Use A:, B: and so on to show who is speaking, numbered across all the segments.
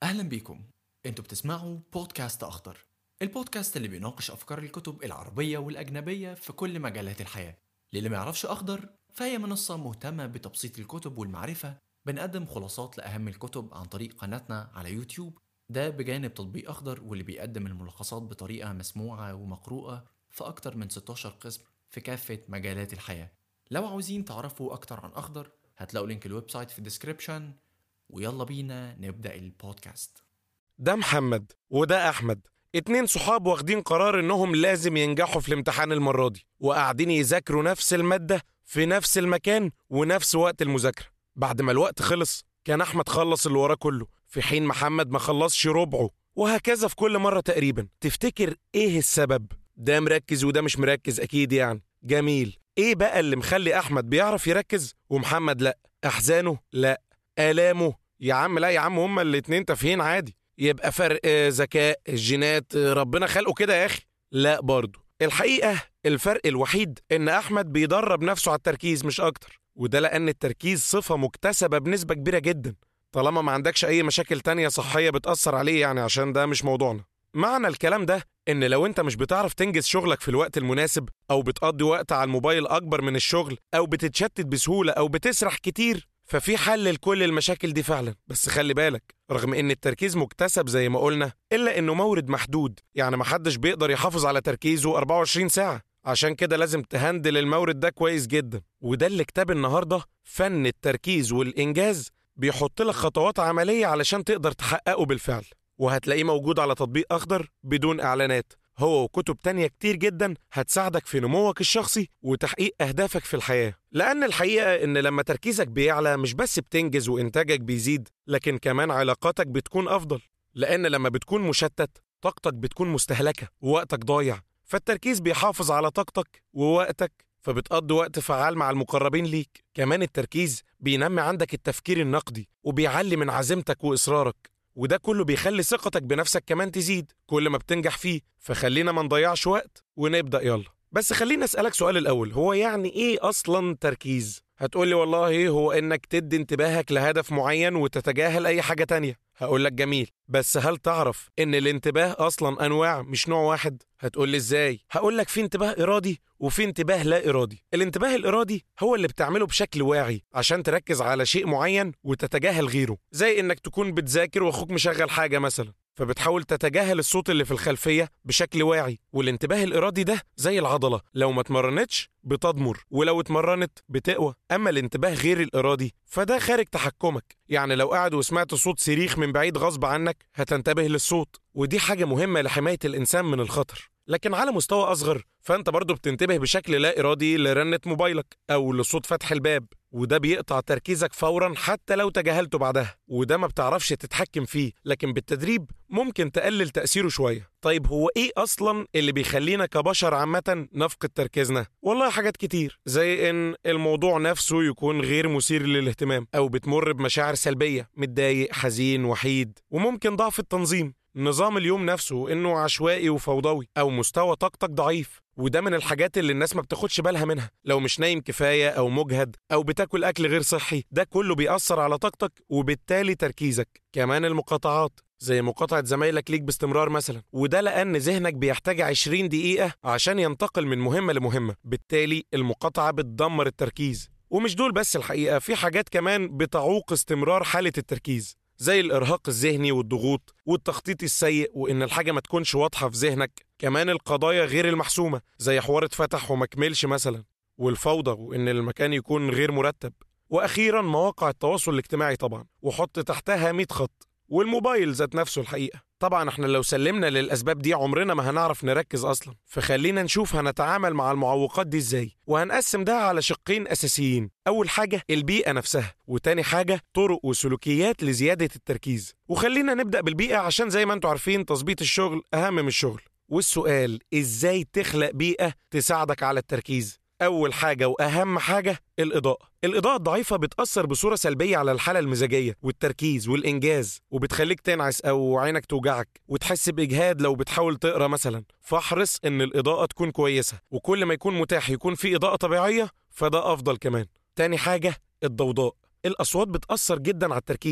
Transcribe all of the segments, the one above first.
A: أهلا بيكم انتوا بتسمعوا بودكاست أخضر البودكاست اللي بيناقش أفكار الكتب العربية والأجنبية في كل مجالات الحياة للي ما يعرفش أخضر فهي منصة مهتمة بتبسيط الكتب والمعرفة بنقدم خلاصات لأهم الكتب عن طريق قناتنا على يوتيوب ده بجانب تطبيق أخضر واللي بيقدم الملخصات بطريقة مسموعة ومقروءة في أكتر من 16 قسم في كافة مجالات الحياة لو عاوزين تعرفوا أكتر عن أخضر هتلاقوا لينك الويب سايت في الديسكريبشن ويلا بينا نبدأ البودكاست
B: ده محمد وده أحمد اتنين صحاب واخدين قرار إنهم لازم ينجحوا في الامتحان المرة دي وقاعدين يذاكروا نفس المادة في نفس المكان ونفس وقت المذاكرة بعد ما الوقت خلص كان أحمد خلص اللي وراه كله في حين محمد ما خلصش ربعه وهكذا في كل مرة تقريبا تفتكر إيه السبب؟ ده مركز وده مش مركز أكيد يعني جميل إيه بقى اللي مخلي أحمد بيعرف يركز ومحمد لأ أحزانه لأ آلامه يا عم لا يا عم هما الاتنين تافهين عادي يبقى فرق آه، ذكاء الجينات آه، ربنا خلقه كده يا اخي لا برضه الحقيقه الفرق الوحيد ان احمد بيدرب نفسه على التركيز مش اكتر وده لان التركيز صفه مكتسبه بنسبه كبيره جدا طالما ما عندكش اي مشاكل تانية صحيه بتاثر عليه يعني عشان ده مش موضوعنا معنى الكلام ده ان لو انت مش بتعرف تنجز شغلك في الوقت المناسب او بتقضي وقت على الموبايل اكبر من الشغل او بتتشتت بسهوله او بتسرح كتير ففي حل لكل المشاكل دي فعلا بس خلي بالك رغم ان التركيز مكتسب زي ما قلنا الا انه مورد محدود يعني محدش بيقدر يحافظ على تركيزه 24 ساعة عشان كده لازم تهندل المورد ده كويس جدا وده اللي كتاب النهاردة فن التركيز والإنجاز بيحط لك خطوات عملية علشان تقدر تحققه بالفعل وهتلاقيه موجود على تطبيق أخضر بدون إعلانات هو وكتب تانية كتير جدا هتساعدك في نموك الشخصي وتحقيق أهدافك في الحياة لأن الحقيقة إن لما تركيزك بيعلى مش بس بتنجز وإنتاجك بيزيد لكن كمان علاقاتك بتكون أفضل لأن لما بتكون مشتت طاقتك بتكون مستهلكة ووقتك ضايع فالتركيز بيحافظ على طاقتك ووقتك فبتقضي وقت فعال مع المقربين ليك كمان التركيز بينمي عندك التفكير النقدي وبيعلي من عزيمتك وإصرارك وده كله بيخلي ثقتك بنفسك كمان تزيد كل ما بتنجح فيه فخلينا ما نضيعش وقت ونبدأ يلا بس خليني أسألك سؤال الأول هو يعني إيه أصلا تركيز؟ هتقولي والله هو إنك تدي انتباهك لهدف معين وتتجاهل أي حاجة تانية هقولك جميل بس هل تعرف إن الانتباه أصلا أنواع مش نوع واحد؟ هتقولي إزاي؟ هقولك في انتباه إرادي وفي انتباه لا إرادي الانتباه الإرادي هو اللي بتعمله بشكل واعي عشان تركز على شيء معين وتتجاهل غيره زي إنك تكون بتذاكر وأخوك مشغل حاجة مثلا فبتحاول تتجاهل الصوت اللي في الخلفية بشكل واعي والانتباه الإرادي ده زي العضلة لو ما اتمرنتش بتضمر ولو اتمرنت بتقوى أما الانتباه غير الإرادي فده خارج تحكمك يعني لو قاعد وسمعت صوت صريخ من بعيد غصب عنك هتنتبه للصوت ودي حاجة مهمة لحماية الإنسان من الخطر لكن على مستوى أصغر فأنت برضه بتنتبه بشكل لا إرادي لرنة موبايلك أو لصوت فتح الباب وده بيقطع تركيزك فورا حتى لو تجاهلته بعدها وده ما بتعرفش تتحكم فيه لكن بالتدريب ممكن تقلل تأثيره شوية طيب هو إيه أصلا اللي بيخلينا كبشر عامة نفقد تركيزنا؟ والله حاجات كتير زي إن الموضوع نفسه يكون غير مثير للاهتمام أو بتمر بمشاعر سلبية متضايق حزين وحيد وممكن ضعف التنظيم نظام اليوم نفسه انه عشوائي وفوضوي او مستوى طاقتك ضعيف وده من الحاجات اللي الناس ما بتاخدش بالها منها لو مش نايم كفايه او مجهد او بتاكل اكل غير صحي ده كله بيأثر على طاقتك وبالتالي تركيزك كمان المقاطعات زي مقاطعة زمايلك ليك باستمرار مثلا وده لأن ذهنك بيحتاج 20 دقيقة عشان ينتقل من مهمة لمهمة بالتالي المقاطعة بتدمر التركيز ومش دول بس الحقيقة في حاجات كمان بتعوق استمرار حالة التركيز زي الإرهاق الذهني والضغوط والتخطيط السيء وإن الحاجة ما تكونش واضحة في ذهنك كمان القضايا غير المحسومة زي حوار اتفتح وما كملش مثلا والفوضى وإن المكان يكون غير مرتب وأخيرا مواقع التواصل الاجتماعي طبعا وحط تحتها 100 خط والموبايل ذات نفسه الحقيقة طبعا احنا لو سلمنا للأسباب دي عمرنا ما هنعرف نركز أصلا فخلينا نشوف هنتعامل مع المعوقات دي ازاي وهنقسم ده على شقين أساسيين أول حاجة البيئة نفسها وتاني حاجة طرق وسلوكيات لزيادة التركيز وخلينا نبدأ بالبيئة عشان زي ما انتوا عارفين تظبيط الشغل أهم من الشغل والسؤال ازاي تخلق بيئة تساعدك على التركيز أول حاجة وأهم حاجة الإضاءة الإضاءة الضعيفة بتأثر بصورة سلبية على الحالة المزاجية والتركيز والإنجاز وبتخليك تنعس أو عينك توجعك وتحس بإجهاد لو بتحاول تقرأ مثلا فاحرص إن الإضاءة تكون كويسة وكل ما يكون متاح يكون في إضاءة طبيعية فده أفضل كمان تاني حاجة الضوضاء الأصوات بتأثر جدا على التركيز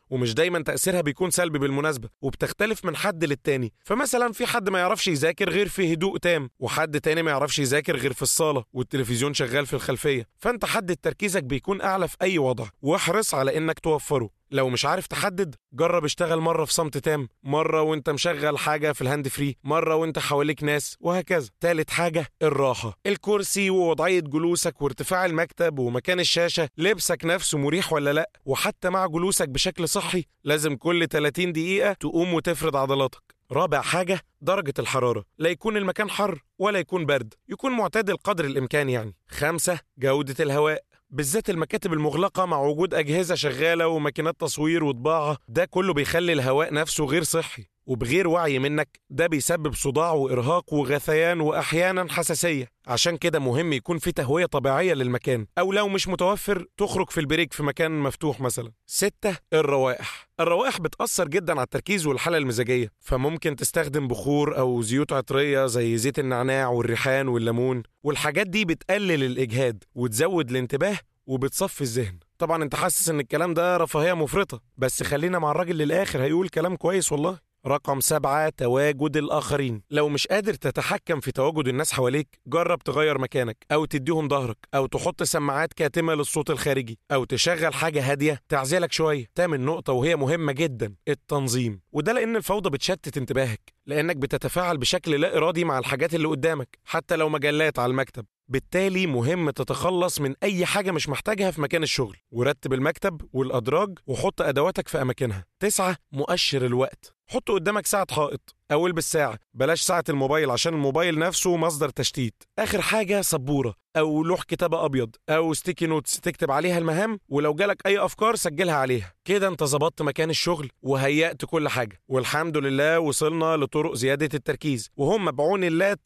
B: ومش دايما تأثيرها بيكون سلبي بالمناسبة وبتختلف من حد للتاني فمثلا في حد ما يعرفش يذاكر غير في هدوء تام وحد تاني ما يعرفش يذاكر غير في الصالة والتلفزيون شغال في الخلفية فانت حدد تركيزك بيكون أعلى في أي وضع واحرص على إنك توفره لو مش عارف تحدد جرب اشتغل مرة في صمت تام مرة وانت مشغل حاجة في الهاند فري مرة وانت حواليك ناس وهكذا تالت حاجة الراحة الكرسي ووضعية جلوسك وارتفاع المكتب ومكان الشاشة لبسك نفسه مريح ولا لا وحتى مع جلوسك بشكل صحي لازم كل 30 دقيقة تقوم وتفرد عضلاتك رابع حاجة درجة الحرارة لا يكون المكان حر ولا يكون برد يكون معتدل قدر الإمكان يعني خمسة جودة الهواء بالذات المكاتب المغلقة مع وجود أجهزة شغالة وماكينات تصوير وطباعة ده كله بيخلي الهواء نفسه غير صحي وبغير وعي منك ده بيسبب صداع وإرهاق وغثيان وأحيانا حساسية عشان كده مهم يكون في تهوية طبيعية للمكان أو لو مش متوفر تخرج في البريك في مكان مفتوح مثلا ستة الروائح الروائح بتأثر جدا على التركيز والحالة المزاجية فممكن تستخدم بخور أو زيوت عطرية زي زيت النعناع والريحان والليمون والحاجات دي بتقلل الإجهاد وتزود الانتباه وبتصفي الذهن طبعا انت حاسس ان الكلام ده رفاهية مفرطة بس خلينا مع الراجل للآخر هيقول كلام كويس والله رقم سبعة تواجد الآخرين لو مش قادر تتحكم في تواجد الناس حواليك جرب تغير مكانك أو تديهم ظهرك أو تحط سماعات كاتمة للصوت الخارجي أو تشغل حاجة هادية تعزلك شوية تامن نقطة وهي مهمة جدا التنظيم وده لأن الفوضى بتشتت انتباهك لأنك بتتفاعل بشكل لا إرادي مع الحاجات اللي قدامك حتى لو مجلات على المكتب بالتالي مهم تتخلص من أي حاجة مش محتاجها في مكان الشغل ورتب المكتب والأدراج وحط أدواتك في أماكنها تسعة مؤشر الوقت حط قدامك ساعة حائط أو البس ساعة بلاش ساعة الموبايل عشان الموبايل نفسه مصدر تشتيت آخر حاجة سبورة أو لوح كتابة أبيض أو ستيكي نوتس تكتب عليها المهام ولو جالك أي أفكار سجلها عليها كده أنت ظبطت مكان الشغل وهيأت كل حاجة والحمد لله وصلنا لطرق زيادة التركيز وهم بعون الله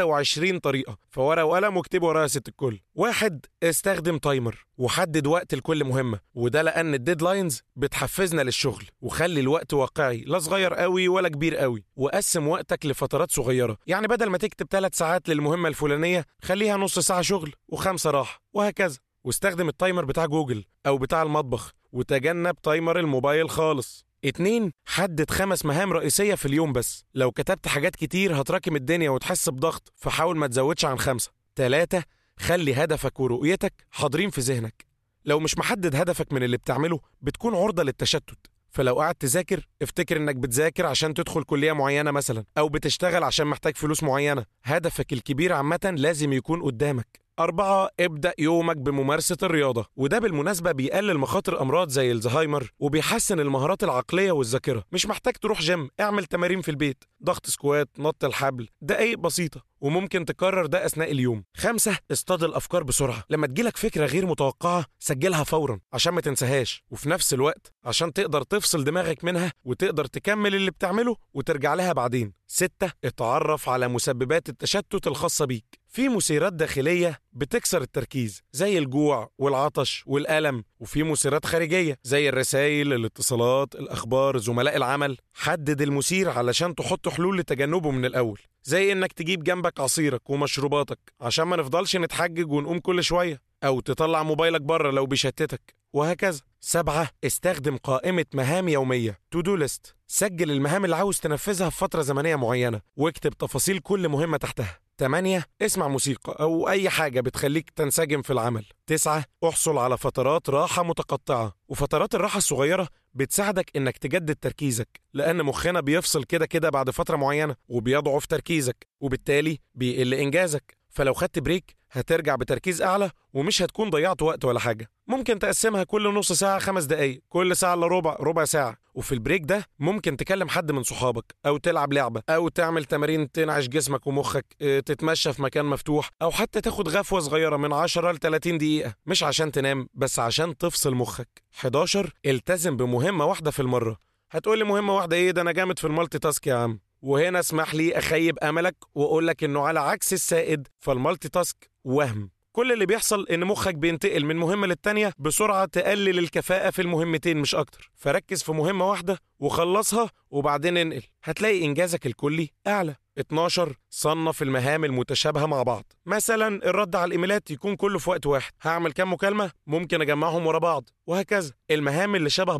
B: 23 طريقة فورقة وقلم واكتب وراها ست الكل واحد استخدم تايمر وحدد وقت لكل مهمة وده لأن الديدلاينز بتحفزنا للشغل وخلي الوقت واقعي لا صغير قوي ولا كبير قوي وقسم وقتك لفترات صغيرة يعني بدل ما تكتب ثلاث ساعات للمهمة الفلانية خليها نص ساعة شغل وخمسة راحة وهكذا واستخدم التايمر بتاع جوجل أو بتاع المطبخ وتجنب تايمر الموبايل خالص اتنين حدد خمس مهام رئيسية في اليوم بس لو كتبت حاجات كتير هتراكم الدنيا وتحس بضغط فحاول ما تزودش عن خمسة تلاتة خلي هدفك ورؤيتك حاضرين في ذهنك لو مش محدد هدفك من اللي بتعمله بتكون عرضة للتشتت فلو قعدت تذاكر افتكر انك بتذاكر عشان تدخل كلية معينة مثلا او بتشتغل عشان محتاج فلوس معينة هدفك الكبير عامة لازم يكون قدامك أربعة ابدأ يومك بممارسة الرياضة وده بالمناسبة بيقلل مخاطر أمراض زي الزهايمر وبيحسن المهارات العقلية والذاكرة مش محتاج تروح جيم اعمل تمارين في البيت ضغط سكوات نط الحبل دقايق بسيطة وممكن تكرر ده أثناء اليوم خمسة اصطاد الأفكار بسرعة لما تجيلك فكرة غير متوقعة سجلها فورا عشان ما تنساهاش وفي نفس الوقت عشان تقدر تفصل دماغك منها وتقدر تكمل اللي بتعمله وترجع لها بعدين ستة اتعرف على مسببات التشتت الخاصة بيك في مثيرات داخلية بتكسر التركيز زي الجوع والعطش والألم وفي مثيرات خارجية زي الرسائل الاتصالات الأخبار زملاء العمل حدد المثير علشان تحط حلول لتجنبه من الأول زي إنك تجيب جنبك عصيرك ومشروباتك عشان ما نفضلش نتحجج ونقوم كل شوية أو تطلع موبايلك بره لو بيشتتك وهكذا سبعة استخدم قائمة مهام يومية تو دو ليست سجل المهام اللي عاوز تنفذها في فترة زمنية معينة واكتب تفاصيل كل مهمة تحتها 8 اسمع موسيقى أو أي حاجة بتخليك تنسجم في العمل 9 احصل على فترات راحة متقطعة وفترات الراحة الصغيرة بتساعدك إنك تجدد تركيزك لأن مخنا بيفصل كده كده بعد فترة معينة وبيضعف تركيزك وبالتالي بيقل إنجازك فلو خدت بريك هترجع بتركيز أعلى ومش هتكون ضيعت وقت ولا حاجة ممكن تقسمها كل نص ساعة خمس دقايق كل ساعة إلا ربع ربع ساعة وفي البريك ده ممكن تكلم حد من صحابك أو تلعب لعبة أو تعمل تمارين تنعش جسمك ومخك اه، تتمشى في مكان مفتوح أو حتى تاخد غفوة صغيرة من 10 ل 30 دقيقة مش عشان تنام بس عشان تفصل مخك 11 التزم بمهمة واحدة في المرة هتقولي مهمة واحدة إيه ده أنا جامد في المالتي تاسك يا عم وهنا اسمح لي أخيب أملك وأقول لك إنه على عكس السائد فالمالتي تاسك وهم كل اللي بيحصل ان مخك بينتقل من مهمه للتانيه بسرعه تقلل الكفاءه في المهمتين مش اكتر فركز في مهمه واحده وخلصها وبعدين انقل هتلاقي انجازك الكلي اعلى 12 صنف المهام المتشابهه مع بعض مثلا الرد على الايميلات يكون كله في وقت واحد هعمل كام مكالمه ممكن اجمعهم ورا بعض وهكذا المهام اللي شبه بعض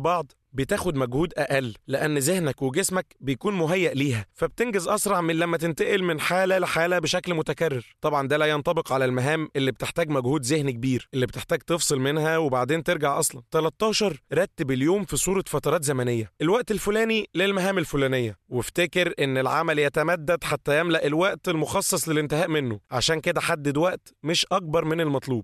B: بتاخد مجهود أقل لأن ذهنك وجسمك بيكون مهيأ ليها فبتنجز أسرع من لما تنتقل من حالة لحالة بشكل متكرر طبعا ده لا ينطبق على المهام اللي بتحتاج مجهود ذهني كبير اللي بتحتاج تفصل منها وبعدين ترجع أصلا 13 رتب اليوم في صورة فترات زمنية الوقت الفلاني للمهام الفلانية وافتكر إن العمل يتمدد حتى يملأ الوقت المخصص للانتهاء منه عشان كده حدد وقت مش أكبر من المطلوب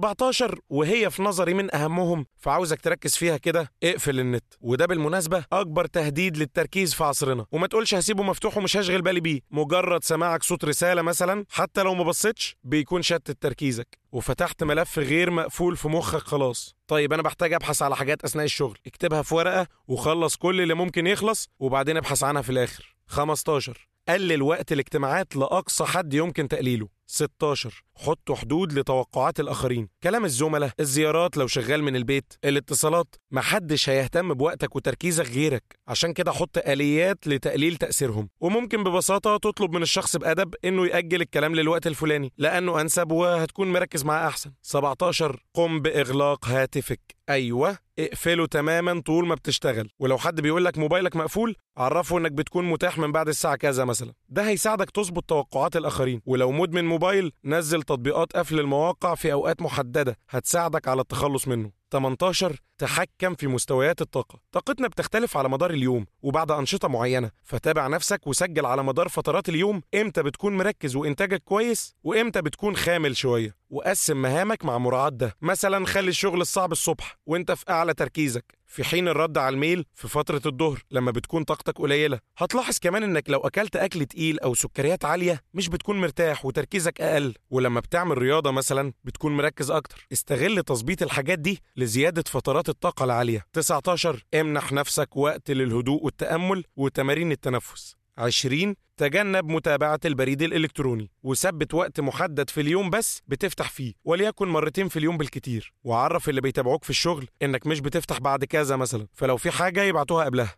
B: 14 وهي في نظري من أهمهم فعاوزك تركز فيها كده اقفل النت وده بالمناسبة أكبر تهديد للتركيز في عصرنا وما تقولش هسيبه مفتوح ومش هشغل بالي بيه مجرد سماعك صوت رسالة مثلا حتى لو ما بصيتش بيكون شتت تركيزك وفتحت ملف غير مقفول في مخك خلاص طيب انا بحتاج ابحث على حاجات اثناء الشغل اكتبها في ورقه وخلص كل اللي ممكن يخلص وبعدين ابحث عنها في الاخر 15 قلل وقت الاجتماعات لاقصى حد يمكن تقليله 16 حطوا حدود لتوقعات الآخرين كلام الزملاء الزيارات لو شغال من البيت الاتصالات محدش هيهتم بوقتك وتركيزك غيرك عشان كده حط آليات لتقليل تأثيرهم وممكن ببساطة تطلب من الشخص بأدب إنه يأجل الكلام للوقت الفلاني لأنه أنسب وهتكون مركز معاه أحسن 17 قم بإغلاق هاتفك أيوة اقفله تماما طول ما بتشتغل ولو حد بيقول لك موبايلك مقفول عرفه انك بتكون متاح من بعد الساعة كذا مثلا ده هيساعدك تظبط توقعات الآخرين ولو مدمن موبايل نزل تطبيقات قفل المواقع في أوقات محددة هتساعدك على التخلص منه 18 تحكم في مستويات الطاقة طاقتنا بتختلف على مدار اليوم وبعد أنشطة معينة فتابع نفسك وسجل على مدار فترات اليوم إمتى بتكون مركز وإنتاجك كويس وإمتى بتكون خامل شوية وقسم مهامك مع مراعاة ده مثلا خلي الشغل الصعب الصبح وانت في أعلى تركيزك في حين الرد على الميل في فترة الظهر لما بتكون طاقتك قليلة هتلاحظ كمان انك لو اكلت اكل تقيل او سكريات عالية مش بتكون مرتاح وتركيزك اقل ولما بتعمل رياضة مثلا بتكون مركز اكتر استغل تظبيط الحاجات دي لزيادة فترات الطاقة العالية 19 امنح نفسك وقت للهدوء والتأمل وتمارين التنفس 20 تجنب متابعة البريد الإلكتروني وثبت وقت محدد في اليوم بس بتفتح فيه وليكن مرتين في اليوم بالكتير وعرف اللي بيتابعوك في الشغل إنك مش بتفتح بعد كذا مثلا فلو في حاجة يبعتوها قبلها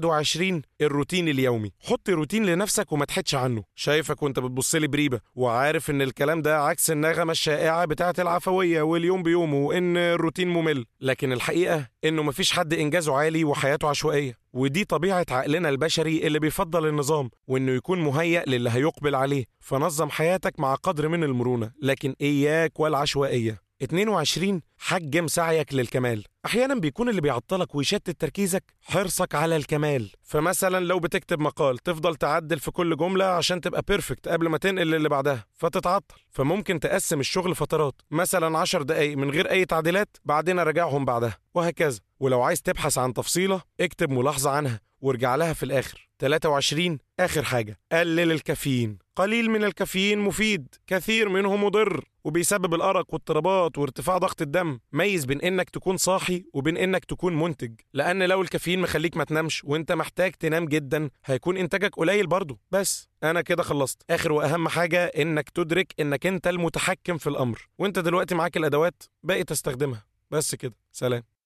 B: 21 الروتين اليومي حط روتين لنفسك وما تحدش عنه شايفك وانت بتبص لي بريبة وعارف إن الكلام ده عكس النغمة الشائعة بتاعة العفوية واليوم بيومه وإن الروتين ممل لكن الحقيقة إنه مفيش حد إنجازه عالي وحياته عشوائية ودي طبيعة عقلنا البشري اللي بيفضل النظام وإنه يكون مهيأ للي هيقبل عليه فنظم حياتك مع قدر من المرونة لكن إياك والعشوائية 22 حجم سعيك للكمال احيانا بيكون اللي بيعطلك ويشتت تركيزك حرصك على الكمال فمثلا لو بتكتب مقال تفضل تعدل في كل جمله عشان تبقى بيرفكت قبل ما تنقل اللي بعدها فتتعطل فممكن تقسم الشغل فترات مثلا 10 دقايق من غير اي تعديلات بعدين اراجعهم بعدها وهكذا ولو عايز تبحث عن تفصيله اكتب ملاحظه عنها وارجع لها في الاخر 23 اخر حاجه قلل الكافيين قليل من الكافيين مفيد كثير منه مضر وبيسبب الارق واضطرابات وارتفاع ضغط الدم ميز بين انك تكون صاحي وبين انك تكون منتج لان لو الكافيين مخليك ما تنامش وانت محتاج تنام جدا هيكون انتاجك قليل برضه بس انا كده خلصت اخر واهم حاجه انك تدرك انك انت المتحكم في الامر وانت دلوقتي معاك الادوات باقي تستخدمها بس كده سلام